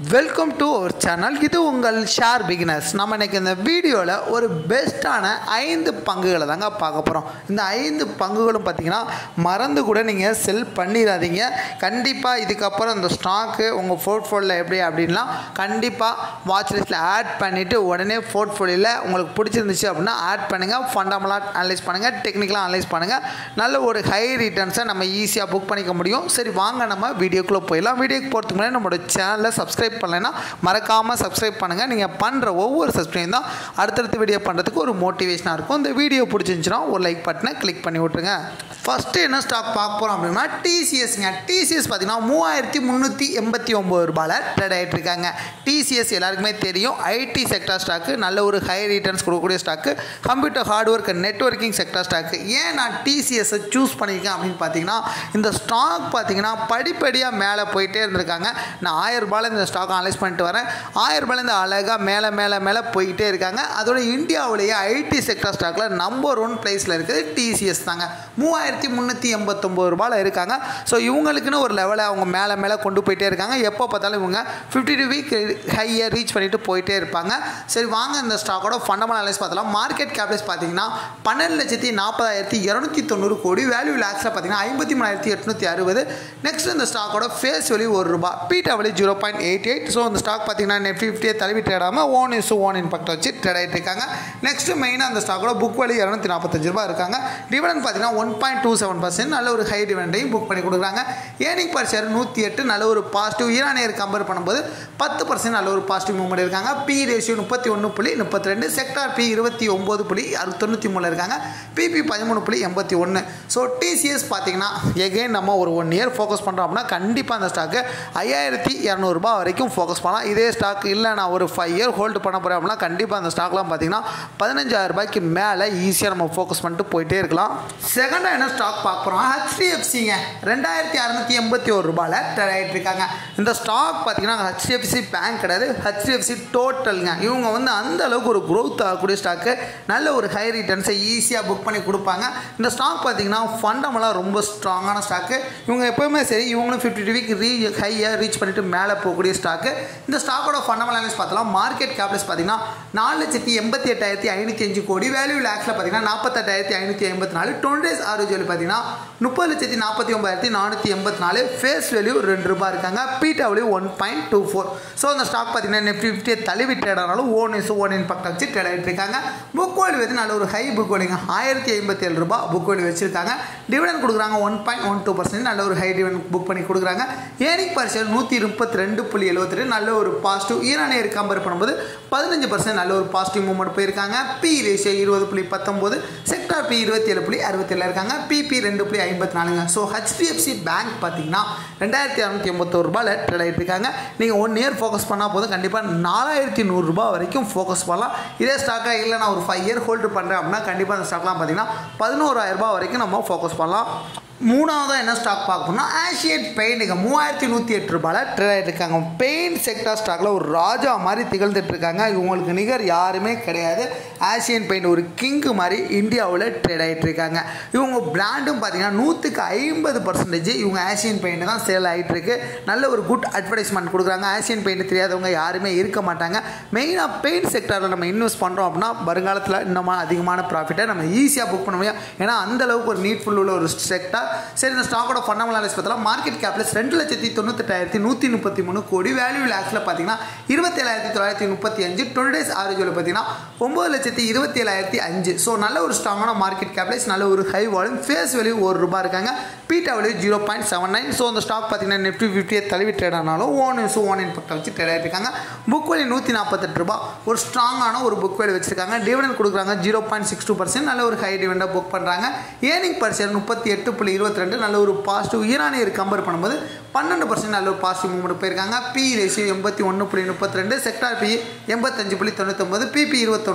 welcome to our channel இது உங்கள் share beginners நம்ம இன்னைக்கு இந்த வீடியோவில் ஒரு பெஸ்ட்டான ஐந்து பங்குகளை தாங்க பார்க்க போகிறோம் இந்த ஐந்து பங்குகளும் பார்த்தீங்கன்னா மறந்து கூட நீங்கள் செல் பண்ணிடாதீங்க கண்டிப்பாக இதுக்கப்புறம் இந்த ஸ்டாக்கு உங்கள் போர்ட்ஃபோலியோவில் எப்படி அப்படின்லாம் கண்டிப்பாக வாட்ச் லிஸ்ட்டில் ஆட் பண்ணிவிட்டு உடனே போர்ட்ஃபோலியோவில் உங்களுக்கு பிடிச்சிருந்துச்சு அப்படின்னா ஆட் பண்ணுங்கள் ஃபண்டமெண்டலாக அனலைஸ் பண்ணுங்கள் டெக்னிக்கலாக அனலைஸ் பண்ணுங்கள் நல்ல ஒரு ஹை ரிட்டர்ன்ஸை நம்ம ஈஸியாக புக் பண்ணிக்க முடியும் சரி வாங்க நம்ம வீடியோக்குள்ளே போயிடலாம் வீடியோக்கு போகிறதுக்கு முன்னாடி நம்மளோட சேனலை சப்ஸ்கிரைப் பண்ணலைன்னா மறக்காமல் சப்ஸ்கிரைப் பண்ணுங்கள் நீங்கள் பண்ணுற ஒவ்வொரு சப்ஸ்கிரைப் தான் அடுத்தடுத்த வீடியோ பண்ணுறதுக்கு ஒரு மோட்டிவேஷனாக இருக்கும் இந்த வீடியோ பிடிச்சிருந்துச்சுன்னா ஒரு லைக் பட்டனை கிளிக் பண்ணி விட்ருங்க ஃபஸ்ட்டு என்ன ஸ்டாக் பார்க்க போகிறோம் அப்படின்னா டிசிஎஸ்ங்க டிசிஎஸ் பார்த்தீங்கன்னா மூவாயிரத்தி முந்நூற்றி எண்பத்தி ஒம்பது ரூபாயில் ட்ரேட் ஆகிட்டு இருக்காங்க டிசிஎஸ் எல்லாருக்குமே தெரியும் ஐடி செக்டார் ஸ்டாக்கு நல்ல ஒரு ஹை ரிட்டர்ன்ஸ் கொடுக்கக்கூடிய stock computer hardware networking sector stock ஏன் நான் டிசிஎஸ்ஸை சூஸ் பண்ணியிருக்கேன் அப்படின்னு பார்த்தீங்கன்னா இந்த ஸ்டாக் பார்த்தீங்கன்னா படிப்படியாக மேலே போயிட்டே இருந்திருக்காங்க நான் ஆயிரம் ரூபாயில் இந்த ஸ்டாக் அனலைஸ் பண்ணிட்டு வரேன் ஆயிரம் ரூபாயிலேருந்து அழகாக மேலே மேலே மேலே போயிட்டே இருக்காங்க அதோட இந்தியாவிலேயே ஐடி செக்டார் ஸ்டாக்கில் நம்பர் ஒன் பிளேஸில் இருக்குது டிசிஎஸ் தாங்க மூவாயிரத்தி முந்நூற்றி எண்பத்தொம்போது ரூபாயில் இருக்காங்க ஸோ இவங்களுக்குன்னு ஒரு லெவலை அவங்க மேலே மேலே கொண்டு போயிட்டே இருக்காங்க எப்போ பார்த்தாலும் இவங்க ஃபிஃப்டி டூ வீக் ஹையை ரீச் பண்ணிட்டு போயிட்டே இருப்பாங்க சரி வாங்க இந்த ஸ்டாக்கோட ஃபண்டமெண்டல் அனலைஸ் பார்த்தலாம் மார்க்கெட் கேபிடேஸ் பார்த்தீங்கன்னா பன்னெண்டு லட்சத்தி நாற்பதாயிரத்தி இரநூத்தி தொண்ணூறு கோடி வேல்யூ லேக்ஸில் பார்த்தீங்கன்னா ஐம்பத்தி மூணாயிரத்தி எட்நூற்றி அறுபது நெக்ஸ்ட் இந்த ஸ்டாக்கோட ஃபேஸ் வேல்யூ ஒரு ரூபா beta value zero point eight eight so இந்த ஸ்டாக் பார்த்தீங்கன்னா நெஃப்டி ஃபிஃப்டியை தழுவி ட்ரேட் ஆகாமல் ஓன் இஸ் ஓன் இம்பாக்ட் வச்சு ட்ரேட் ஆகிட்டு இருக்காங்க நெக்ஸ்ட் மெயினாக அந்த ஸ்டாக்கோட புக் வேல்யூ இரநூத்தி நாற்பத்தஞ்சு ரூபா இருக்காங்க டிவிடன் பார்த்தீங்கன்னா one point two seven percent நல்ல ஒரு ஹை டிவிடெண்டையும் புக் பண்ணி கொடுக்குறாங்க ஏர்னிங் பர் ஷேர் நூற்றி எட்டு நல்ல ஒரு பாசிட்டிவ் ஈரானியர் கம்பேர் பண்ணும்போது பத்து பர்சன்ட் நல்ல ஒரு பாசிட்டிவ் மூவ்மெண்ட் இருக்காங்க பி ரேஷியோ முப்பத்தி ஒன்று புள்ளி முப்பத்தி ரெண்டு செக்டார் பி இருபத்தி ஒம்பது புள்ளி அறு தொண்ணூற்றி மூணில் இருக்காங்க பிபி பதிமூணு புள்ளி எண்பத்தி ஒன்று ஸோ டிசிஎஸ் பார்த்தீங்கன்னா எகைன் நம்ம ஒரு ஒன் இயர் ஃபோக்கஸ் பண்ணுறோம் அப்படின்னா கண்டிப்பாக அந்த ஸ்டாக்கு ஐயாயிரத்தி இரநூறுபா வரைக்கும் ஃபோக்கஸ் பண்ணலாம் இதே ஸ்டாக் இல்லை நான் ஒரு ஃபைவ் இயர் ஹோல்டு பண்ண போகிறேன் அப்படின்னா கண்டிப்பாக அந்த ஸ்டாக்லாம் பார்த்தீங்கன்னா பதினஞ்சாயிரம் ரூபாய்க்கு மேலே ஈஸியாக நம்ம ஃபோக்கஸ் பண்ணிட்டு போயிட்டே இருக்கலாம் செகண்டாக என்ன ஸ்டாக் பார்க்க போகிறோம் ஹெச்டிஎஃப்சிங்க ரெண்டாயிரத்தி அறநூற்றி எண்பத்தி ஒரு ரூபாயில் ட்ரேட் ஆகிட்டு இருக்காங்க இந்த ஸ்டாக் பார்த்தீங்கன்னா ஹெச்டிஎஃப்சி பேங்க் கிடையாது ஹெச்டிஎஃப்சி டோட்டலுங்க இவங்க வந்து அந்த அளவுக்கு ஒரு க்ரோத் ஆகக்கூடிய ஸ்டாக்கு நல்ல ஒரு ஹை ரிட்டர்ன்ஸை ஈஸியாக புக் பண்ணி கொடுப்பாங்க இந்த ஸ்டாக் பார்த்தீங்கன்னா ஃபண்டமெல்லாம் ரொம்ப ஸ்ட்ராங்கான ஸ்டாக்கு இவங்க எப்போவுமே சரி இவங்களும் ஃபிஃப்டி டூ வீக் ரீ ஹையாக ரீச் பண்ணிட்டு மேலே போகக்கூடிய ஸ்டாக்கு இந்த ஸ்டாக்கோட ஃபண்டமெண்டல் அனலைஸ் பார்த்தலாம் மார்க்கெட் கேபிடல்ஸ் பார்த்தீங்கன்னா நாலு லட்சத்தி எண்பத்தி எட்டாயிரத்தி ஐநூற்றி அஞ்சு கோடி வேல்யூ லேக்ஸில் பார்த்தீங்கன்னா நாற்பத்தெட்டாயிரத்தி ஐநூற்றி ஐம்பத்தி நாலு டுவெண்ட்டி டேஸ் ஆவரேஜ் வேல்யூ பார்த்தீங்கன்னா முப்பது லட்சத்தி நாற்பத்தி ஒம்பாயிரத்தி நானூற்றி எண்பத்தி நாலு ஃபேஸ் வேல்யூ ரெண்டு ரூபாய் இருக்காங்க பீட்டாவிலையும் one point two four so அந்த ஸ்டாக் பார்த்தீங்கன்னா நெஃப்டி ஃபிஃப்டியை தழுவி ட்ரேட் ஆனாலும் ஓன் இஸ் ஓன் இம்பாக்ட் வச்சு ட்ரேட் ஆகிட்டு இருக்காங்க புக் வேல்யூ வந்து நல்ல ஒரு ஹை புக் வேல்யூங்க ஆயிரத்தி ஐம்பத்தி ஏழு ரூபாய் புக் வேல்யூ வச்சிருக்காங்க டிவிடன் கொடுக்குறாங்க one point one two percent நல்ல ஒரு ஹை டிவிடன் புக் பண்ணி கொடுக்குறாங்க ஏனிக் பர்சன்ட் நூற்றி முப்பத்தி ரெண்டு புள்ளி எழுபத்தி ரெண்டு நல்ல ஒரு பாசிட்டிவ் ஈரானியர் கம்பேர் பண்ணும்போது பதினஞ்சு பர்சன்ட் நல்ல ஒரு பாசிட்டிவ் மூவ்மெண்ட் போயிருக்காங்க பி ரேஷியோ இருபது புள்ளி பத்தொம்போது செக்டார் பி இருபத்தி ஏழு புள்ளி அறுபத்தேழு இருக்காங்க பிபி ரெண்டு புள்ளி ஐம்பத்தி நாலுங்க ஸோ ஹெச்டிஎஃப்சி பேங்க் பார்த்தீங்கன்னா ரெண்டாயிரத்தி இரநூத்தி எண்பத்தோரு ரூபாயில் ட்ரேட் ஆகிட்டு இருக்காங்க நீங்கள் ஒன் இயர் ஃபோக்கஸ் பண்ணால் போதும் கண்டிப்பாக நாலாயிரத்தி நூறுரூபா வரைக்கும் ஃபோக்கஸ் பண்ணலாம் இதே ஸ்டாக்காக இல்லை நான் ஒரு ஃபைவ் இயர் ஹோல்டு பண்ணுறேன் அப்படின்னா கண்டிப்பாக அந்த ஸ்டாக்லாம் பார்த்தீங்கன்னா பதினோராயிரம் ரூபாய் வரைக்கும் நம்ம ஃபோக்கஸ் பண்ணலாம் மூணாவதாக என்ன ஸ்டாக் பார்க்கணும்னா ஆஷியட் பெயிண்ட்டுங்க மூவாயிரத்தி நூற்றி எட்டு ரூபாயில் ட்ரேட் ஆகிட்டு இருக்காங்க பெயிண்ட் செக்டார் ஸ்டாக்கில் ஒரு ராஜா மாதிரி திகழ்ந்துட்டு இருக்காங்க இவங்களுக்கு நிகர் யாருமே கிடையாது ஆசியன் பெயிண்ட் ஒரு கிங்கு மாதிரி இந்தியாவில் ட்ரேட் ஆகிட்டு இருக்காங்க இவங்க பிராண்டும் பார்த்தீங்கன்னா நூற்றுக்கு ஐம்பது பர்சன்டேஜ் இவங்க ஆசியன் பெயிண்ட் தான் சேல் ஆகிட்டு இருக்கு நல்ல ஒரு குட் அட்வர்டைஸ்மெண்ட் கொடுக்குறாங்க ஆசியன் பெயிண்ட் தெரியாதவங்க யாருமே இருக்க மாட்டாங்க மெயினாக பெயிண்ட் செக்டாரில் நம்ம இன்வெஸ்ட் பண்ணுறோம் அப்படின்னா வருங்காலத்தில் இன்னும் அதிகமான ப்ராஃபிட்டை நம்ம ஈஸியாக புக் பண்ண முடியும் ஏன்னா அந்த அளவுக்கு ஒரு நீட்ஃபுல் உள்ள ஒரு செக்டார் சரி இந்த ஸ்டாக்கோட ஃபண்டமெண்டல் அனலைஸ் பார்த்தலாம் மார்க்கெட் கேப்லஸ் ரெண்டு லட்சத்தி தொண்ணூத்தெட்டாயிரத்தி நூற்றி முப்பத்தி மூணு கோடி வேல்யூ லேக்ஸில் பார்த்தீங்கன்னா இருபத்தேழாயிரத்தி தொள்ளாயிரத்தி முப்பத்தி அஞ்சு டுவெல் டேஸ் ஆவரேஜ் பார்த்தீங்கன்னா ஒம்பது லட்சத்தி இருபத்தி ஏழாயிரத்தி அஞ்சு ஸோ நல்ல ஒரு ஸ்ட்ராங்கான மார்க்கெட் கேப்லைஸ் நல்ல ஒரு ஹை வால்யூம் ஃபேஸ் வேல்யூ ஒரு ரூபாய் இருக்காங்க beta value zero point seven nine so அந்த ஸ்டாக் பார்த்தீங்கன்னா நிஃப்டி ஃபிஃப்டியை தழுவி ட்ரேட் ஆனாலும் ஓன் இஸ் ஓன் இன்பெக்ட் வச்சு ட்ரேட் ஆகிட்டு இருக்காங்க புக் வேல்யூ நூற்றி நாற்பத்தெட்டு ரூபாய் ஒரு ஸ்ட்ராங்கான ஒரு புக் வேல்யூ வச்சிருக்காங்க டிவிடன் கொடுக்குறாங்க zero point six two percent நல்ல ஒரு ஹை டிவிடெண்டாக புக் பண்ணுறாங்க ஏர்னிங் பர் ஷேர் முப்பத்தி எட்டு புள்ளி இருபத்தி ரெண்டு நல்ல ஒரு பாசிட்டிவ் ஈரானியர் கம்பேர் பண்ணும்போது பன்னெண்டு பர்சன்ட் நல்ல ஒரு பாசிட்டிவ் மூவ்மெண்ட் போயிருக்காங்க பி ரேஷியோ எண்பத்தி ஒன்று புள்ளி முப்பத்தி ரெண்டு செக்டார் பி எண்பத்தஞ்சு புள்ளி தொண்ணூத்தொம்பது பிபி இருபத்தொன்று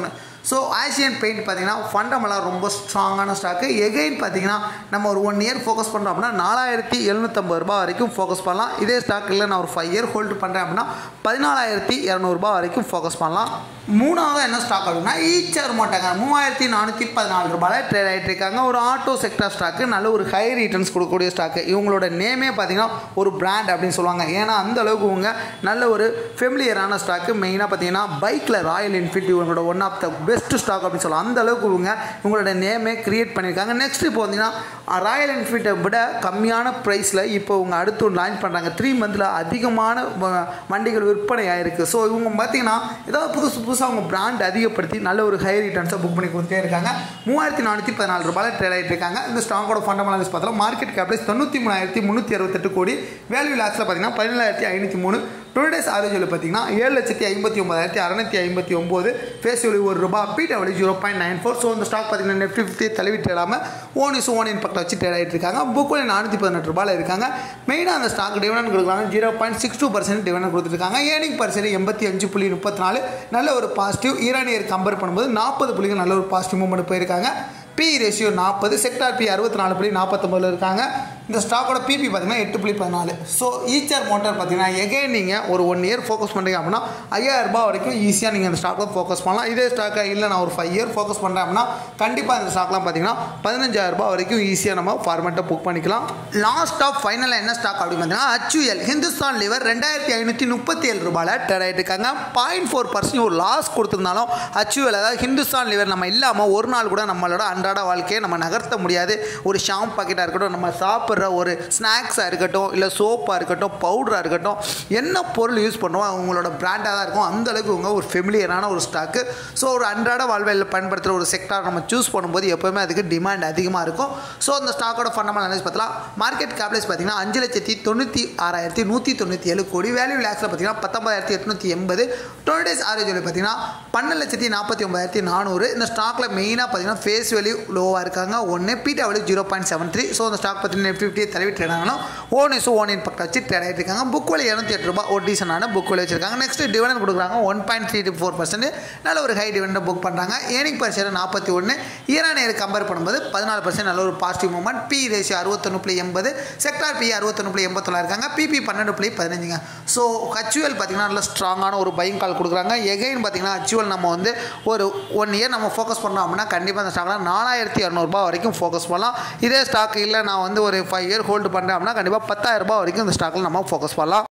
ஸோ ஆசியன் பெயிண்ட் பார்த்தீங்கன்னா ஃபண்டமெல்லாம் ரொம்ப ஸ்ட்ராங்கான ஸ்டாக்கு எகெயின் பார்த்தீங்கன்னா நம்ம ஒரு ஒன் இயர் ஃபோக்கஸ் பண்ணுறோம் அப்படின்னா நாலாயிரத்தி எழுநூற்றம்பது ரூபாய் வரைக்கும் ஃபோக்கஸ் பண்ணலாம் இதே ஸ்டாக் இல்லை நான் ஒரு ஃபைவ் இயர் ஹோல்டு பண்ணுறேன் அப்படின்னா பதினாலாயிரத்தி இரநூறுபா வரைக்கும் ஃபோக்கஸ் பண்ணலாம் மூணாவது என்ன ஸ்டாக் அப்படின்னா ஈச்சர் மாட்டாங்க மூவாயிரத்தி நானூற்றி பதினாலு ரூபாயில் ட்ரேட் ஆகிட்டு இருக்காங்க ஒரு ஆட்டோ செக்டர் ஸ்டாக்கு நல்ல ஒரு ஹை ரிட்டர்ன்ஸ் கொடுக்கக்கூடிய ஸ்டாக்கு இவங்களோட நேமே பார்த்தீங்கன்னா ஒரு பிராண்ட் அப்படின்னு சொல்லுவாங்க ஏன்னா அந்த அளவுக்கு இவங்க நல்ல ஒரு ஃபெமிலியரான ஸ்டாக்கு மெயினாக பார்த்தீங்கன்னா பைக்கில் ராயல் என்ஃபீல்டு இவங்களோட one of the best stock அப்படின்னு சொல்லலாம் அந்த அளவுக்கு இவங்க இவங்களோட நேமே கிரியேட் பண்ணியிருக்காங்க நெக்ஸ்ட் இப்போ வந்தீங்கன்னா ராயல் என்ஃபீல்டை விட கம்மியான ப்ரைஸில் இப்போ இவங்க அடுத்து லான்ச் பண்ணுறாங்க த்ரீ மந்தில் அதிகமான வ- வண்டிகள் விற்பனை ஆயிருக்கு ஸோ இவங்க பார்த்தீங்கன்னா ஏதாவது புதுசு புதுசாக அவங்க பிராண்ட் அதிகப்படுத்தி நல்ல ஒரு ஹை ரிட்டர்ன்ஸை புக் பண்ணி கொடுத்துட்டே இருக்காங்க மூவாயிரத்தி நானூற்றி பதினாலு ரூபாயில் ட்ரேட் ஆகிட்டு இருக்காங்க இந்த ஸ்டாக்கோட ஃபண்டமெண்டல்ஸ் பார்த்தா மார்க்கெட் கேப்லைஸ் தொண்ணூற்றி மூணாயிரத்தி முந்நூற்றி அறுபத்தெட்டு கோடி வேல்யூ லாக்ஸில் பார்த்தீங்கன்னா பதினேழாயிரத்தி ஐநூற்றி மூணு டுவெல் டேஸ் ஆவரேஜில் பார்த்தீங்கன்னா ஏழு லட்சத்தி ஐம்பத்தி ஒன்பதாயிரத்தி அறநூற்றி ஐம்பத்தி ஒம்பது ஃபேஸ் வேல்யூ ஒரு ரூபா பிடபிள்யூ zero point nine four so இந்த ஸ்டாக் பார்த்தீங்கன்னா நெஃப்டி ஃபிஃப்டி தழுவி ட்ரேடாமல் ஓன் இஸ் ஓன் இம்பெக்ட் வச்சு ட்ரேட் ஆகிட்டு இருக்காங்க புக் வேலி நானூற்றி பதினெட்டு ரூபாயில் இருக்காங்க மெயினாக அந்த ஸ்டாக் டிவிடன் கொடுக்குறாங்க zero point six two percent dividend கொடுத்துருக்காங்க ஏர்னிங் பர்சன்ட் எண்பத்தி அஞ்சு புள்ளி முப்பத்தி நாலு நல்ல ஒரு பாசிட்டிவ் ஈரானியர் கம்பேர் பண்ணும்போது நாற்பது புள்ளிகள் நல்ல ஒரு பாசிட்டிவ் மூவ்மெண்ட் போயிருக்காங்க பி ரேஷியோ நாற்பது செக்டார் பி அறுபத்தி நாலு புள்ளி நாற்பத்தொம்பதில் இருக்காங்க இந்த ஸ்டாக்கோட பிபி பார்த்தீங்கன்னா எட்டு புள்ளி பதினாலு ஸோ ஈச்சர் மோட்டார் பார்த்தீங்கன்னா எகைன் நீங்கள் ஒரு ஒன் இயர் ஃபோக்கஸ் பண்ணுறீங்க அப்படின்னா ஐயாயிரம் ரூபாய் வரைக்கும் ஈஸியாக நீங்கள் அந்த ஸ்டாக்கில் ஃபோக்கஸ் பண்ணலாம் இதே ஸ்டாக்கை இல்லை நான் ஒரு ஃபைவ் இயர் ஃபோக்கஸ் பண்ணுறேன் அப்படின்னா கண்டிப்பாக இந்த ஸ்டாக்லாம் பார்த்தீங்கன்னா பதினஞ்சாயிரம் ரூபாய் வரைக்கும் ஈஸியாக நம்ம ஃபார்மேட்டை புக் பண்ணிக்கலாம் லாஸ்ட் ஆஃப் ஃபைனலில் என்ன ஸ்டாக் அப்படின்னு பார்த்தீங்கன்னா HUL ஹிந்துஸ்தான் லிவர் ரெண்டாயிரத்தி ஐநூற்றி முப்பத்தி ஏழு ரூபாயில் ட்ரேட் ஆகிட்டு இருக்காங்க பாயிண்ட் ஃபோர் பர்சன்ட் ஒரு லாஸ் கொடுத்துருந்தாலும் HUL அதாவது ஹிந்துஸ்தான் லிவர் நம்ம இல்லாமல் ஒரு நாள் கூட நம்மளோட அன்றாட வாழ்க்கையை நம்ம நகர்த்த முடியாது ஒரு ஷாம்பு பாக்கெட்டாக இருக்கட்டும் நம்ம சாப்பிட்ற ஒரு ஸ்நாக்ஸாக இருக்கட்டும் இல்லை சோப்பாக இருக்கட்டும் பவுடராக இருக்கட்டும் என்ன பொருள் யூஸ் பண்ணுவோம் அவங்களோட பிராண்டாக தான் இருக்கும் அந்த அளவுக்கு இவங்க ஒரு ஃபெமிலியரான ஒரு ஸ்டாக்கு ஸோ ஒரு அன்றாட வாழ்வியலில் பயன்படுத்துகிற ஒரு செக்டார் நம்ம சூஸ் பண்ணும்போது எப்போவுமே அதுக்கு டிமாண்ட் அதிகமாக இருக்கும் ஸோ அந்த ஸ்டாக்கோட ஃபண்டமெண்டல் அனலைஸ் பார்த்தலாம் மார்க்கெட் கேப்லைஸ் பார்த்தீங்கன்னா அஞ்சு லட்சத்தி தொண்ணூற்றி ஆறாயிரத்தி நூற்றி தொண்ணூற்றி ஏழு கோடி வேல்யூ லேக்ஸில் பார்த்தீங்கன்னா பத்தொம்பதாயிரத்தி எட்நூற்றி எண்பது டுவெல் டேஸ் ஆவரேஜ் பார்த்தீங்கன்னா பன்னெண்டு லட்சத்தி நாற்பத்தி ஒம்பதாயிரத்தி நானூறு இந்த ஸ்டாக்கில் மெயினாக பார்த்தீங்கன்னா ஃபேஸ் வேல்யூ லோவாக இருக்காங்க ஒன்று beta value zero point seven three so அந்த ஸ்டாக் பார்த்தீங்கன்னா ஃபிஃப்டி தடவி ட்ரேட் ஆகணும் own is own impact வச்சு ட்ரேட் ஆகிட்டு இருக்காங்க புக் வேலை இரநூத்தி எட்டு ரூபாய் ஒரு டீசனான புக் வேலை வச்சிருக்காங்க நெக்ஸ்ட் டிவிடன் கொடுக்குறாங்க one point three four percent நல்ல ஒரு ஹை டிவிடனை புக் பண்ணுறாங்க ஏர்னிங் பர் ஷேர் நாற்பத்தி ஒன்று ஈரானியர் கம்பேர் பண்ணும்போது பதினாலு பர்சன்ட் நல்ல ஒரு பாசிட்டிவ் மூவ்மெண்ட் பி ரேஷியோ அறுபத்தொன்று புள்ளி எண்பது செக்டார் பி அறுபத்தொன்று புள்ளி எண்பத்தொன்னா இருக்காங்க பிபி பன்னெண்டு புள்ளி பதினஞ்சுங்க ஸோ ஹச்சுவல் பார்த்தீங்கன்னா நல்ல ஸ்ட்ராங்கான ஒரு பையிங் கால் கொடுக்குறாங்க எகைன் பார்த்தீங்கன்னா ஹச்சுவல் நம்ம வந்து ஒரு ஒன் இயர் நம்ம ஃபோக்கஸ் பண்ணோம் அப்படின்னா கண்டிப்பாக அந்த ஸ்டாக்லாம் நாலாயிரத்தி இரநூறுபா வரைக்கும் ஃபோக்கஸ் பண்ணலாம் இதே ஸ்டாக் இல்லை நான் வந்து ஒரு ஃபைவ் இயர் ஹோல்டு பண்ணுறேன் அப்படின்னா கண்டிப்பாக பத்தாயிரம் ரூபாய் வரைக்கும் இந்த ஸ்டாக்கில் நம்ம ஃபோக்கஸ் பண்ணலாம்